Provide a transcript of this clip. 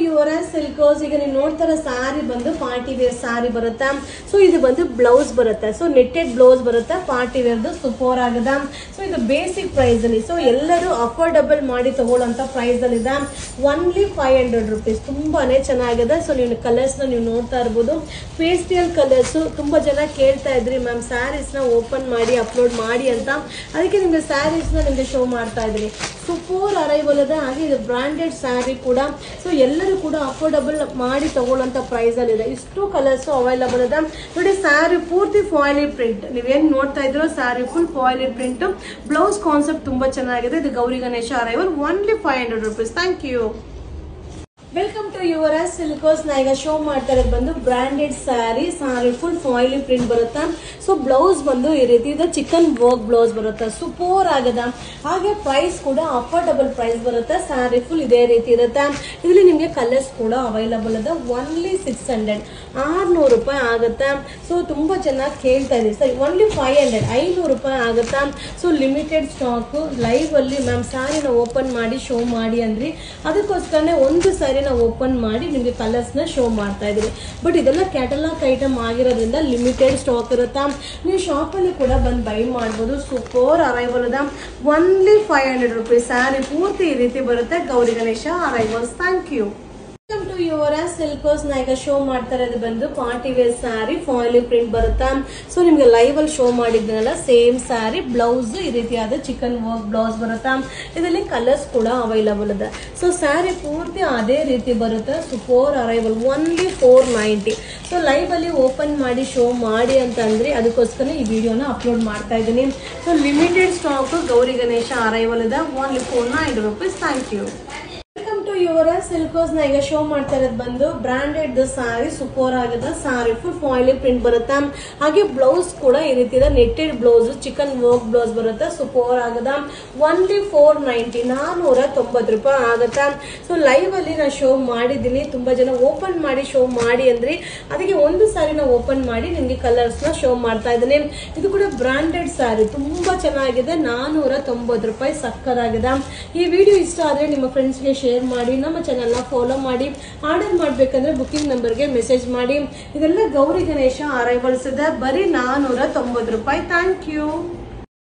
ಯುವರ ಸಿಲ್ಕೋಸ್ ಈಗ ನೀವು ನೋಡ್ತಾರ ಸಾರಿ ಬಂದು ಪಾರ್ಟಿ ವೇರ್ ಸಾರಿ ಬರುತ್ತೆ ಸೊ ಇದು ಬಂದು ಬ್ಲೌಸ್ ಬರುತ್ತೆ ಸೊ ನೆಟ್ಟೆಡ್ ಬ್ಲೌಸ್ ಬರುತ್ತೆ ಪಾರ್ಟಿ ವೇರ್ದು ಸೂಪರ್ ಆಗದ ಸೊ ಇದು ಬೇಸಿಕ್ ಪ್ರೈಸ್ ಅಲ್ಲಿ ಸೊ ಎಲ್ಲರೂ ಅಫೋರ್ಡಬಲ್ ಮಾಡಿ ತಗೊಳ್ಳೋಂಥ ಪ್ರೈಸ್ ಅಲ್ಲಿ ಇದೆ ಒನ್ಲಿ ಫೈವ್ ಹಂಡ್ರೆಡ್ ರುಪೀಸ್ ತುಂಬಾನೇ ಚೆನ್ನಾಗಿದೆ ಸೊ ನೀವು ಕಲರ್ಸ್ ನ ನೀವು ನೋಡ್ತಾ ಇರ್ಬೋದು ಪೇಸ್ಟಿಯಲ್ ಕಲರ್ಸ್ ತುಂಬಾ ಜನ ಕೇಳ್ತಾ ಇದ್ರಿ ಮ್ಯಾಮ್ ಸ್ಯಾರೀಸ್ ನ ಓಪನ್ ಮಾಡಿ ಅಪ್ಲೋಡ್ ಮಾಡಿ ಅಂತ ಅದಕ್ಕೆ ನಿಮ್ಗೆ ಸ್ಯಾರೀಸ್ ನ ನಿಮ್ಗೆ ಶೋ ಮಾಡ್ತಾ ಇದ್ರಿ ಸೂಪರ್ ಅರೈವಲ್ ಇದೆ ಹಾಗೆ ಇದು ಬ್ರಾಂಡೆಡ್ ಸ್ಯಾರಿ ಕೂಡ ಸೊ ಎಲ್ಲರೂ ಕೂಡ ಅಫೋರ್ಡಬಲ್ ಮಾಡಿ ತಗೊಳ್ಳೋಂಥ ಪ್ರೈಸ್ ಅಲ್ಲಿ ಇದೆ ಇಷ್ಟು ಕಲರ್ಸ್ ಅವೈಲಬಲ್ ಇದೆ ನೋಡಿ ಸ್ಯಾರಿ ಪೂರ್ತಿ ಫಾಯಿಲಿ ಪ್ರಿಂಟ್ ನೀವೇನ್ ನೋಡ್ತಾ ಇದ್ರೋ ಸ್ಯಾರಿ ಫುಲ್ ಫಾಯಿಲಿ ಪ್ರಿಂಟ್ ಬ್ಲೌಸ್ ಕಾನ್ಸೆಪ್ಟ್ ತುಂಬಾ ಚೆನ್ನಾಗಿದೆ ಇದು Gowri Ganesha arrival only five hundred rupees thank you welcome to your Silkos ನಾ ಈಗ ಶೋ ಮಾಡ್ತಾ ಇರೋದು ಬಂದು ಬ್ರಾಂಡೆಡ್ ಸ್ಯಾರಿ ಸಾರಿ ಫುಲ್ ಫಾಯಿಲಿ ಪ್ರಿಂಟ್ ಬರುತ್ತಾ ಸೊ ಬ್ಲೌಸ್ ಬಂದು ಈ ರೀತಿ ಇದೆ ಚಿಕನ್ ವರ್ಕ್ ಬ್ಲೌಸ್ ಬರುತ್ತೆ ಸೂಪರ್ ಆಗದ ಹಾಗೆ ಪ್ರೈಸ್ ಕೂಡ ಅಫೋರ್ಡಬಲ್ ಪ್ರೈಸ್ ಬರುತ್ತೆ ಸ್ಯಾರಿ ಫುಲ್ ಇದೇ ರೀತಿ ಇರುತ್ತೆ ಇದರಲ್ಲಿ ನಿಮಗೆ ಕಲರ್ಸ್ ಕೂಡ ಅವೈಲಬಲ್ ಇದೆ ಒನ್ಲಿ ಸಿಕ್ಸ್ ಹಂಡ್ರೆಡ್ ಆರ್ನೂರು ರೂಪಾಯಿ ಆಗುತ್ತೆ ಸೊ ತುಂಬಾ ಚೆನ್ನಾಗಿ ಕೇಳ್ತಾ ಇದೀವಿ ಸರ್ ಒನ್ಲಿ ಫೈವ್ ಹಂಡ್ರೆಡ್ ಐನೂರು ರೂಪಾಯಿ ಆಗುತ್ತಾ ಸೊ ಲಿಮಿಟೆಡ್ ಸ್ಟಾಕ್ ಲೈವ್ ಅಲ್ಲಿ ಮ್ಯಾಮ್ ಸ್ಯಾರಿನ ಓಪನ್ ಮಾಡಿ ಶೋ ಮಾಡಿ ಅಂದ್ರಿ ಅದಕ್ಕೋಸ್ಕರನೇ ಒಂದು ಸ್ಯಾರಿನ ಓಪನ್ ಮಾಡಿ ನಿಮಗೆ ಕಲರ್ಸ್ ನ ಶೋ ಮಾಡ್ತಾ ಇದೀವಿ ಬಟ್ ಇದೆಲ್ಲ ಕ್ಯಾಟಲಾಗ್ ಐಟಮ್ ಆಗಿರೋದ್ರಿಂದ ಲಿಮಿಟೆಡ್ ಸ್ಟಾಕ್ ಇರುತ್ತಾ ನೀವು ಶಾಪಲ್ಲಿ ಕೂಡ ಬಂದು ಬೈ ಮಾಡ್ಬೋದು ಸೂಪರ್ ಅರೈವಲ್ ಅದ only five hundred rupees sari ಪೂರ್ತಿ ಈ ರೀತಿ ಬರುತ್ತೆ Gowri Ganesha arrivals thank you welcome to your Silkos ನ ಈಗ ಶೋ ಮಾಡ್ತಾ ಇರೋದು ಬಂದು ಪಾರ್ಟಿ ವೇರ್ ಸ್ಯಾರಿ ಫಾಯಿಲಿ ಪ್ರಿಂಟ್ ಬರುತ್ತಾ ಸೊ ನಿಮ್ಗೆ ಲೈವ್ ಅಲ್ಲಿ ಶೋ ಮಾಡಿದ್ನಲ್ಲ ಸೇಮ್ ಸ್ಯಾರಿ ಬ್ಲೌಸ್ ಈ ರೀತಿಯಾದ ಚಿಕನ್ ವರ್ಕ್ ಬ್ಲೌಸ್ ಬರುತ್ತಾ ಇದರಲ್ಲಿ ಕಲರ್ಸ್ ಕೂಡ ಅವೈಲಬಲ್ ಇದೆ ಸೊ ಸ್ಯಾರಿ ಪೂರ್ತಿ ಅದೇ ರೀತಿ ಬರುತ್ತೆ super arrival only four ninety so live ಅಲ್ಲಿ ಓಪನ್ ಮಾಡಿ ಶೋ ಮಾಡಿ ಅಂತ ಅಂದ್ರೆ ಅದಕ್ಕೋಸ್ಕರ ಈ ವಿಡಿಯೋನ ಅಪ್ಲೋಡ್ ಮಾಡ್ತಾ ಇದ್ದೀನಿ so limited stock Gowri Ganesha arrival ಇದೆ only four ninety rupees thank you welcome to your Silkos ನ ಈಗ ಶೋ ಮಾಡ್ತಾ ಇರೋದು ಬಂದು ಬ್ರಾಂಡೆಡ್ ದ ಸಾರಿ ಸೂಪರ್ ಆಗದ ಸಾರಿ ಫುಲ್ ಫಾಯಿಲಿ ಪ್ರಿಂಟ್ ಬರುತ್ತೆ ಹಾಗೆ ಬ್ಲೌಸ್ ಕೂಡ ಈ ರೀತಿ ಇದೆ netted blouse chikan work blouse ಬರುತ್ತೆ ಸೂಪರ್ ಆಗದ ಒನ್ಲಿ ಫೋರ್ ನೈಂಟಿ ನಾನೂರ ತೊಂಬತ್ತು ರೂಪಾಯಿ ಆಗತ್ತಾ ಸೊ ಲೈವ್ ಅಲ್ಲಿ ನಾ ಶೋ ಮಾಡಿದ್ದೀನಿ ತುಂಬಾ ಜನ ಓಪನ್ ಮಾಡಿ ಶೋ ಮಾಡಿ ಅಂದ್ರಿ ಅದಕ್ಕೆ ಒಂದು ಸಾರಿನ ಓಪನ್ ಮಾಡಿ ನಿಮ್ಗೆ ಕಲರ್ಸ್ ನ ಶೋ ಮಾಡ್ತಾ ಇದ್ದೀನಿ ಇದು ಕೂಡ ಬ್ರಾಂಡೆಡ್ ಸ್ಯಾರಿ ತುಂಬಾ ಚೆನ್ನಾಗಿದೆ ನಾನೂರ ತೊಂಬತ್ತು ರೂಪಾಯಿ ಸಕ್ಕದಾಗಿದೆ ಈ ವಿಡಿಯೋ ಇಷ್ಟ ಆದ್ರೆ ನಿಮ್ಮ ಫ್ರೆಂಡ್ಸ್ಗೆ ಶೇರ್ ಮಾಡಿ ನಮ್ಮ ಚಾನಲ್ನ ಫಾಲೋ ಮಾಡಿ ಆರ್ಡರ್ ಮಾಡ್ಬೇಕಂದ್ರೆ ಬುಕಿಂಗ್ ನಂಬರ್ಗೆ ಮೆಸೇಜ್ ಮಾಡಿ ಇದೆಲ್ಲ ಗೌರಿ ಗಣೇಶ ಅರೈವಲ್ಸ್ ಇದೆ ಬರೀ ನಾನೂರ ತೊಂಬತ್ತು ರೂಪಾಯಿ ಥ್ಯಾಂಕ್ ಯು